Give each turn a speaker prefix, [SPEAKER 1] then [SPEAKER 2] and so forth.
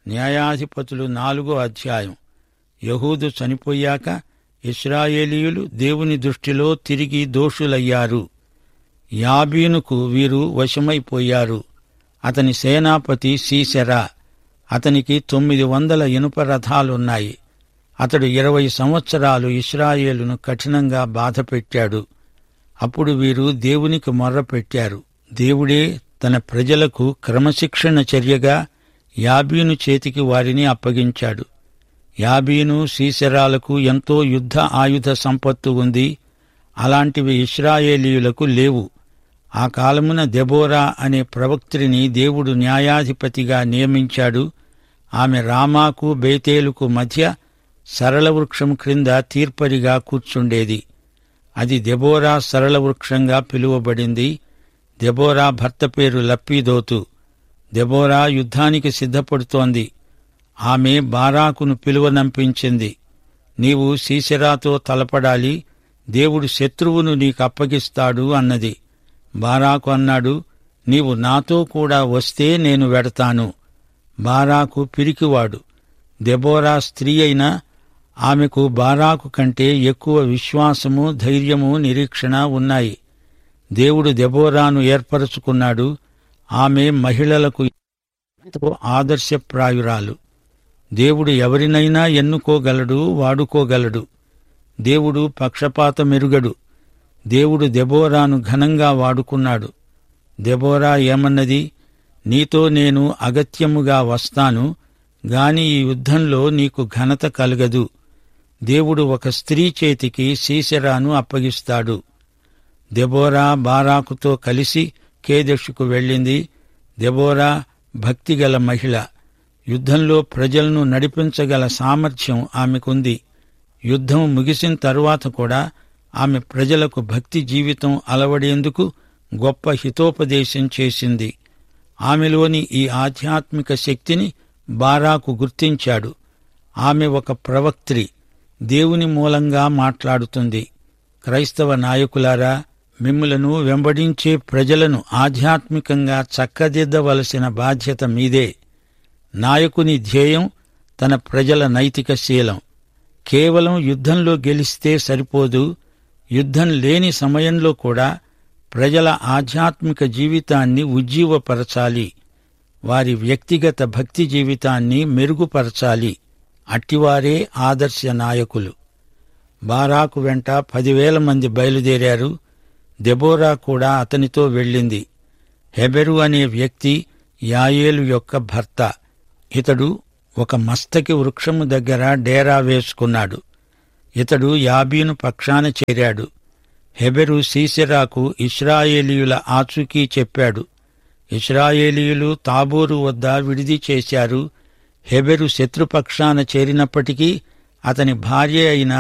[SPEAKER 1] న్యాయాధిపతులు నాలుగో అధ్యాయం యహూదు చనిపోయాక ఇస్రాయేలీయులు దేవుని దృష్టిలో తిరిగి దోషులయ్యారు యాబీనుకు వీరు వశమైపోయారు అతని సేనాపతి సీసెరా అతనికి తొమ్మిది వందల ఇనుప రథాలున్నాయి అతడు ఇరవై సంవత్సరాలు ఇస్రాయేలును కఠినంగా బాధపెట్టాడు అప్పుడు వీరు దేవునికి మొర్రపెట్టారు దేవుడే తన ప్రజలకు క్రమశిక్షణ చర్యగా యాబీను చేతికి వారిని అప్పగించాడు యాబీను సీసెరాలకు ఎంతో యుద్ధ ఆయుధ సంపత్తు ఉంది అలాంటివి ఇస్రాయేలీయులకు లేవు ఆ కాలమున దెబోరా అనే ప్రవక్త్రిని దేవుడు న్యాయాధిపతిగా నియమించాడు ఆమె రామాకు బేతేలుకు మధ్య సరళ వృక్షం క్రింద తీర్పరిగా కూర్చుండేది అది దెబోరా సరళ వృక్షంగా పిలువబడింది దెబోరా భర్త పేరు లప్పీదోతు దెబోరా యుద్ధానికి సిద్ధపడుతోంది ఆమె బారాకును పిలువనంపించింది నీవు సీసెరాతో తలపడాలి దేవుడు శత్రువును నీకు అప్పగిస్తాడు అన్నది బారాకు అన్నాడు నీవు నాతో కూడా వస్తే నేను వెడతాను బారాకు పిరికివాడు దెబోరా స్త్రీ అయినా ఆమెకు బారాకు కంటే ఎక్కువ విశ్వాసము ధైర్యము నిరీక్షణ ఉన్నాయి దేవుడు దెబోరాను ఏర్పరచుకున్నాడు ఆమె మహిళలకు ఎంతో ఆదర్శప్రాయురాలు దేవుడు ఎవరినైనా ఎన్నుకోగలడు వాడుకోగలడు దేవుడు పక్షపాతమెరుగడు దేవుడు దెబోరాను ఘనంగా వాడుకున్నాడు దెబోరా ఏమన్నది నీతో నేను అగత్యముగా వస్తాను గాని ఈ యుద్ధంలో నీకు ఘనత కలగదు దేవుడు ఒక స్త్రీ చేతికి సీసెరాను అప్పగిస్తాడు దెబోరా బారాకుతో కలిసి కేదెషుకు వెళ్ళింది దెబోరా భక్తిగల మహిళ యుద్ధంలో ప్రజలను నడిపించగల సామర్థ్యం ఆమెకుంది యుద్ధం ముగిసిన తరువాత కూడా ఆమె ప్రజలకు భక్తి జీవితం అలవడేందుకు గొప్ప హితోపదేశం చేసింది ఆమెలోని ఈ ఆధ్యాత్మిక శక్తిని బారాకు గుర్తించాడు ఆమె ఒక ప్రవక్త్రి దేవుని మూలంగా మాట్లాడుతుంది క్రైస్తవ నాయకులారా మిమ్ములను వెంబడించే ప్రజలను ఆధ్యాత్మికంగా చక్కదిద్దవలసిన బాధ్యత మీదే నాయకుని ధ్యేయం తన ప్రజల నైతిక శీలం కేవలం యుద్ధంలో గెలిస్తే సరిపోదు యుద్ధం లేని సమయంలో కూడా ప్రజల ఆధ్యాత్మిక జీవితాన్ని ఉజ్జీవపరచాలి వారి వ్యక్తిగత భక్తి జీవితాన్ని మెరుగుపరచాలి అట్టివారే ఆదర్శ నాయకులు బారాకు వెంట పదివేల మంది బయలుదేరారు దెబోరా కూడా అతనితో వెళ్ళింది హెబెరు అనే వ్యక్తి యాయేలు యొక్క భర్త ఇతడు ఒక మస్తకి వృక్షము దగ్గర డేరా వేసుకున్నాడు ఇతడు యాబీను పక్షాన చేరాడు హెబెరు సీసెరాకు ఇస్రాయేలీయుల ఆచూకీ చెప్పాడు ఇస్రాయేలీయులు తాబోరు వద్ద విడిది చేశారు హెబెరు శత్రుపక్షాన చేరినప్పటికీ అతని భార్య అయిన